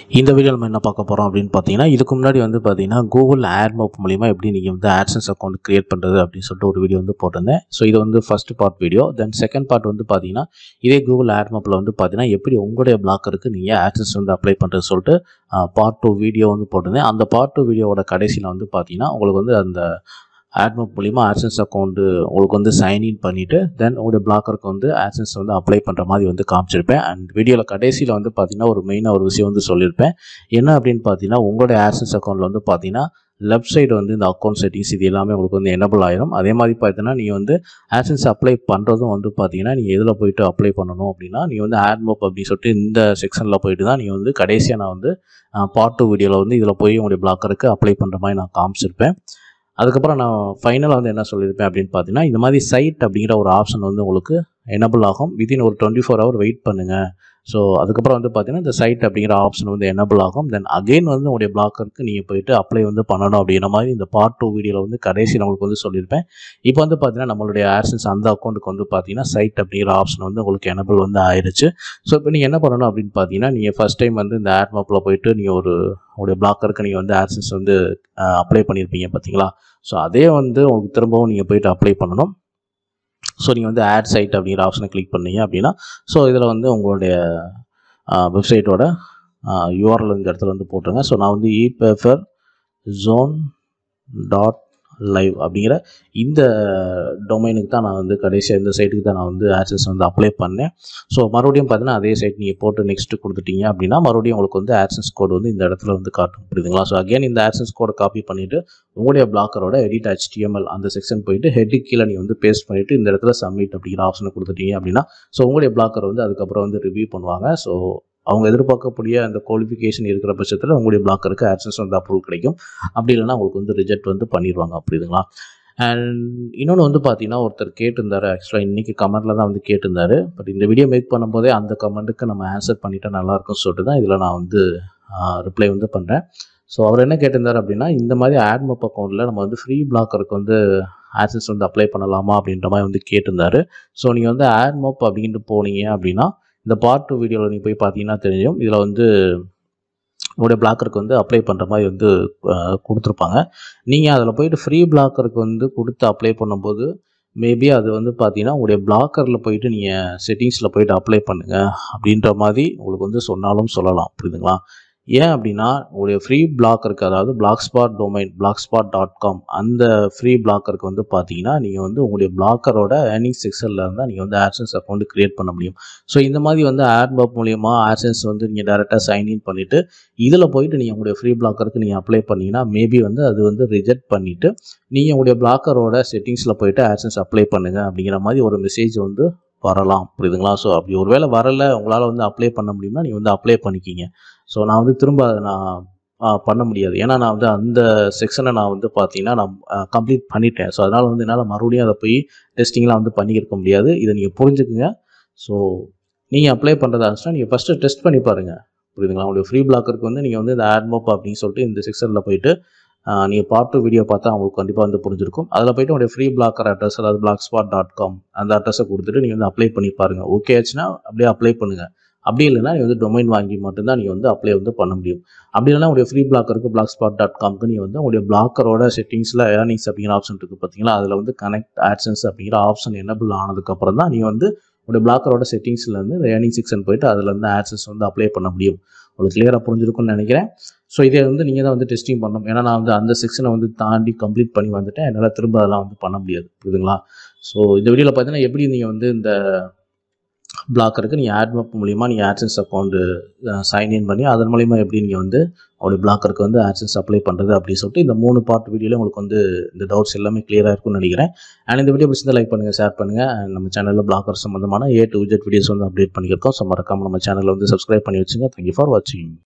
இந்த வீடியோ நம்ம என்ன பார்க்க போகிறோம் அப்படின்னு பார்த்தீங்கன்னா இதுக்கு முன்னாடி வந்து பார்த்தீங்கன்னா கூகுள் ஆட் மேப் மூலிமா எப்படி நீங்கள் வந்து ஆட்சன்ஸ் அக்கௌண்ட் கிரியேட் பண்ணுறது அப்படின்னு சொல்லிட்டு ஒரு வீடியோ வந்து போட்டிருந்தேன் ஸோ இது வந்து first part video then second part வந்து பார்த்தீங்கன்னா இதே கூகுள் ஆட் மேப்பில் வந்து பார்த்தீங்கன்னா எப்படி உங்களுடைய பிளாக்கருக்கு நீங்கள் ஆட்சன்ஸ் வந்து அப்ளை பண்ணுறது சொல்லிட்டு பார்ட் டூ வீடியோ வந்து போட்டிருந்தேன் அந்த பார்ட் டூ வீடியோவோட கடைசியில் வந்து பார்த்தீங்கன்னா உங்களுக்கு வந்து அந்த ஆட்மப் மூலிமா ஆட்சன்ஸ் அக்கௌண்ட்டு உங்களுக்கு வந்து சைன்இன் பண்ணிவிட்டு தென் உங்களுடைய பிளாக்கருக்கு வந்து ஆட்சன்ஸ் வந்து அப்ளை பண்ணுற மாதிரி வந்து காமிச்சிருப்பேன் அண்ட் வீடியோவில் கடைசியில் வந்து பார்த்தீங்கன்னா ஒரு மெயினாக ஒரு விஷயம் வந்து சொல்லியிருப்பேன் என்ன அப்படின்னு பார்த்தீங்கன்னா உங்களுடைய ஆட்சன்ஸ் அக்கௌண்ட்டில் வந்து பார்த்தீங்கன்னா லெஃப்ட் சைடு வந்து இந்த அக்கௌண்ட் செட்டிங்ஸ் இது எல்லாமே உங்களுக்கு வந்து எனபிள் ஆயிரும் அதே மாதிரி பார்த்தீங்கன்னா நீங்கள் வந்து ஆட்சன்ஸ் அப்ளை பண்ணுறதும் வந்து பார்த்தீங்கன்னா நீங்கள் எதில் போயிட்டு அப்ளை பண்ணணும் அப்படின்னா நீங்கள் வந்து ஆட்மப் அப்படின்னு சொல்லிட்டு இந்த செக்ஷனில் போயிட்டு தான் நீங்கள் வந்து கடைசியாக நான் வந்து பார்ட் டூ வீடியோவில் வந்து இதில் போய் உங்களுடைய பிளாக்கருக்கு அப்ளை பண்ணுற மாதிரி நான் காமிச்சிருப்பேன் அதுக்கப்புறம் நான் ஃபைனலாக வந்து என்ன சொல்லியிருப்பேன் அப்படின்னு பார்த்தீங்கன்னா இந்த மாதிரி சைட் அப்படிங்கிற ஒரு ஆப்ஷன் வந்து உங்களுக்கு எனபிள் ஆகும் வித்தின் ஒரு டுவெண்ட்டி ஃபோர் ஹவர் வெயிட் பண்ணுங்கள் ஸோ அதுக்கப்புறம் வந்து பார்த்தீங்கன்னா இந்த சைட் அப்படிங்கிற ஆப்ஷன் வந்து எனபிள் ஆகும் தென் அகைன் வந்து உங்களுடைய பிளாக்கருக்கு நீங்கள் போயிட்டு அப்ளை வந்து பண்ணணும் அப்படிங்கிற மாதிரி இந்த பார்ட் டூ வீடியோவில் வந்து கடைசி நம்மளுக்கு வந்து சொல்லியிருப்பேன் இப்போ வந்து பார்த்தீங்கன்னா நம்மளுடைய ஆர்சன்ஸ் அந்த அக்கௌண்ட்டுக்கு வந்து பார்த்தீங்கன்னா சைட் அப்படிங்கிற ஆப்ஷன் வந்து உங்களுக்கு எனபிள் வந்து ஆயிடுச்சு ஸோ இப்போ நீங்கள் என்ன பண்ணணும் அப்படின்னு பார்த்தீங்கன்னா நீங்கள் ஃபஸ்ட் டைம் வந்து இந்த ஆட் மேப்பில் போயிட்டு நீங்கள் ஒரு உங்களுடைய பிளாக்கருக்கு நீங்கள் வந்து ஆர்சன்ஸ் வந்து அப்ளை பண்ணியிருப்பீங்க பார்த்தீங்களா ஸோ அதே வந்து உங்களுக்கு திரும்பவும் நீங்கள் போயிட்டு அப்ளை பண்ணணும் ஸோ நீங்கள் வந்து ஆட் சைட் அப்படிங்கிற ஆப்ஷனை கிளிக் பண்ணீங்க அப்படின்னா ஸோ இதில் வந்து உங்களுடைய வெப்சைட்டோட யூஆர்எல் இந்த இடத்துல வந்து போட்டுருங்க ஸோ நான் வந்து e paper zone dot live அப்படிங்கிற இந்த டொமைனுக்கு தான் நான் வந்து கடைசியாக இந்த சைட்டுக்கு தான் நான் வந்து ஆக்சஸ் வந்து அப்ளை பண்ணேன் ஸோ மறுபடியும் பார்த்தீங்கன்னா அதே சைட் நீங்கள் போட்டு நெக்ஸ்ட்டு கொடுத்துட்டீங்க அப்படின்னா மறுபடியும் உங்களுக்கு வந்து ஆக்சன்ஸ் கோடு வந்து இந்த இடத்துல வந்து காட்டும் புரியுதுங்களா ஸோ அகைன் இந்த ஆக்சன்ஸ் கோடை காப்பி பண்ணிவிட்டு உங்களுடைய பிளாக்கரோட எடிட் ஹெச்டிஎம்எல் அந்த செக்ஷன் போயிட்டு ஹெட்டு கீழே நீங்கள் வந்து பேஸ்ட் பண்ணிவிட்டு இந்த இடத்துல சப்மிட் அப்படிங்கிற ஆப்ஷனை கொடுத்துட்டீங்க அப்படின்னா ஸோ உங்களுடைய பிளாக்கர் வந்து அதுக்கப்புறம் வந்து ரிவ்யூ பண்ணுவாங்க ஸோ அவங்க எதிர்பார்க்கக்கூடிய அந்த குவாலிஃபிகேஷன் இருக்கிற பட்சத்தில் உங்களுடைய பிளாக்கருக்கு ஆக்சன்ஸ் வந்து அப்ரூவல் கிடைக்கும் அப்படி இல்லைன்னா உங்களுக்கு வந்து ரிஜெக்ட் வந்து பண்ணிடுவாங்க புரியுதுங்களா அண்ட் இன்னொன்று வந்து பார்த்தீங்கன்னா ஒருத்தர் கேட்டிருந்தாரு ஆக்சுவலாக இன்றைக்கி கமெண்ட்டில் தான் வந்து கேட்டிருந்தாரு பட் இந்த வீடியோ மேக் பண்ணும்போதே அந்த கமெண்ட்டுக்கு நம்ம ஆன்சர் பண்ணிட்டா நல்லாயிருக்கும்னு சொல்லிட்டு தான் இதில் நான் வந்து ரிப்ளை வந்து பண்ணுறேன் ஸோ அவர் என்ன கேட்டிருந்தார் அப்படின்னா இந்த மாதிரி ஆட்மப் அக்கௌண்ட்டில் நம்ம வந்து ஃப்ரீ பிளாக்கருக்கு வந்து ஆக்சன்ஸ் வந்து அப்ளை பண்ணலாமா அப்படின்ற மாதிரி வந்து கேட்டிருந்தாரு ஸோ நீங்கள் வந்து ஆட்மப் அப்படின்ட்டு போனீங்க அப்படின்னா இந்த பார்ட் டூ வீடியோவில் நீங்கள் போய் பார்த்தீங்கன்னா தெரியும் இதில் வந்து உங்களுடைய பிளாக்கருக்கு வந்து அப்ளை பண்ணுற மாதிரி வந்து கொடுத்துருப்பாங்க நீங்கள் அதில் போயிட்டு ஃப்ரீ பிளாக்கருக்கு வந்து கொடுத்து அப்ளை பண்ணும்போது மேபி அது வந்து பார்த்தீங்கன்னா உங்களுடைய பிளாக்கரில் போயிட்டு நீங்கள் செட்டிங்ஸில் போயிட்டு அப்ளை பண்ணுங்கள் அப்படின்ற மாதிரி உங்களுக்கு வந்து சொன்னாலும் சொல்லலாம் புரியுதுங்களா ஏன் அப்படின்னா உங்களுடைய ஃப்ரீ பிளாக்கருக்கு அதாவது blogspot domain blogspot dot com அந்த ஃப்ரீ பிளாக்கருக்கு வந்து பார்த்தீங்கன்னா நீங்கள் வந்து உங்களுடைய பிளாக்கரோட ஏர்னிங் செக்ஷனில் இருந்தால் நீங்கள் வந்து ஆட்சன்ஸ் அக்கௌண்ட் க்ரியேட் பண்ண முடியும் ஸோ இந்த மாதிரி வந்து ஆட் பப் மூலியமாக ஆட்சன்ஸ் வந்து நீங்கள் டேரெக்டாக சைன்இன் பண்ணிவிட்டு இதில் போயிட்டு நீங்கள் உங்களுடைய ஃப்ரீ பிளாக்கருக்கு நீங்கள் அப்ளை பண்ணிங்கன்னா மேபி வந்து அது வந்து ரிஜெக்ட் பண்ணிவிட்டு நீங்கள் உங்களுடைய பிளாக்கரோட செட்டிங்ஸில் போயிட்டு ஆட்சன்ஸ் அப்ளை பண்ணுங்கள் அப்படிங்கிற மாதிரி ஒரு மெசேஜ் வந்து வரலாம் புரியுதுங்களா ஸோ அப்படி ஒரு வேளை வரலை உங்களால் வந்து அப்ளை பண்ண முடியும்னா நீங்கள் வந்து அப்ளை பண்ணிக்கிங்க ஸோ நான் வந்து திரும்ப நான் பண்ண முடியாது ஏன்னா நான் வந்து அந்த செக்ஷனை நான் வந்து பார்த்தீங்கன்னா நான் கம்ப்ளீட் பண்ணிட்டேன் ஸோ அதனால் வந்து என்னால் மறுபடியும் அதை போய் டெஸ்டிங்லாம் வந்து பண்ணியிருக்க முடியாது இதை நீங்கள் புரிஞ்சுக்குங்க ஸோ நீங்கள் அப்ளை பண்ணுறதா இருந்துச்சுன்னா நீங்கள் ஃபஸ்ட்டு டெஸ்ட் பண்ணி பாருங்கள் புரியுதுங்களா உங்களுடைய ஃப்ரீ பிளாக்கருக்கு வந்து நீங்கள் வந்து இந்த ஆட்மோப் அப்படின்னு சொல்லிட்டு இந்த செக்ஷனில் போயிட்டு நீங்கள் பார்ட் டூ வீடியோ பார்த்தா அவங்களுக்கு கண்டிப்பாக வந்து புரிஞ்சிருக்கும் அதில் போய்ட்டு உங்களுடைய ஃப்ரீ பிளாக்கர் அட்ரஸ் அதாவது பிளாக் ஸ்பாட் டாட் காம் அந்த அட்ரஸை கொடுத்துட்டு நீங்கள் வந்து அப்ளை பண்ணி பாருங்கள் ஓகே ஆச்சுன்னா அப்படியே அப்ளை பண்ணுங்கள் அப்படி இல்லைனா நீங்கள் வந்து டொமைன் வாங்கி மட்டும்தான் நீங்கள் வந்து அப்ளை வந்து பண்ண முடியும் அப்படி இல்லைனா உங்களுடைய ஃப்ரீ பிளாக்கருக்கு பிளாக் ஸ்பாட் டாட் காம்க்கு நீங்கள் வந்து உங்களுடைய பிளாக்கரோட செட்டிங்ஸில் ஏர்னிங்ஸ் அப்படிங்கிற ஆப்ஷன் இருக்குது பார்த்தீங்களா அதில் வந்து கனெக்ட் ஆட்சன்ஸ் அப்படிங்கிற ஆப்ஷன் எனபிள் ஆனதுக்கப்புறம் தான் நீங்கள் வந்து உங்களுடைய பிளாக்கரோட செட்டிங்ஸில் வந்து இந்த ஏர்னிங் செக்ஷன் போயிட்டு அதில் வந்து ஆட்சன்ஸ் வந்து அப்ளை பண்ண முடியும் உங்களுக்கு கிளியராக புரிஞ்சிருக்கும்னு நினைக்கிறேன் ஸோ இதை வந்து நீங்கள் தான் வந்து டெஸ்டிங் பண்ணணும் ஏன்னா நான் வந்து அந்த செக்ஷனை வந்து தாண்டி கம்ப்ளீட் பண்ணி வந்துட்டேன் என்னால் திரும்ப அதெல்லாம் வந்து பண்ண முடியாது புரியுதுங்களா ஸோ இந்த வீடியோவில் பார்த்தீங்கன்னா எப்படி நீங்கள் வந்து இந்த பிளாக்கருக்கு நீங்கள் ஆட்மப் மூலிமா நீங்கள் ஆட்சன்ஸ் அக்கௌண்ட்டு சைன்இன் பண்ணி அதன் மூலிமா எப்படி நீங்கள் வந்து அவருடைய பிளாக்கருக்கு வந்து ஆட்சன்ஸ் அப்ளை பண்ணுறது அப்படின்னு சொல்லிட்டு இந்த மூணு பார்ட் வீடியோவில் உங்களுக்கு வந்து இந்த டவுட்ஸ் எல்லாமே கிளியராக இருக்கும்னு நினைக்கிறேன் அண்ட் இந்த வீடியோ பிடிச்சிருந்தா லைக் பண்ணுங்கள் ஷேர் பண்ணுங்கள் அண்ட் நம்ம சேனலில் பிளாக்கர் சம்மந்தமான ஏ டு விஜெட் வீடியோஸ் வந்து அப்டேட் பண்ணியிருக்கோம் ஸோ மறக்காமல் நம்ம சேனலில் வந்து சப்ஸ்கிரைப் பண்ணி வச்சுங்க தேங்க்யூ ஃபார் வாட்சிங்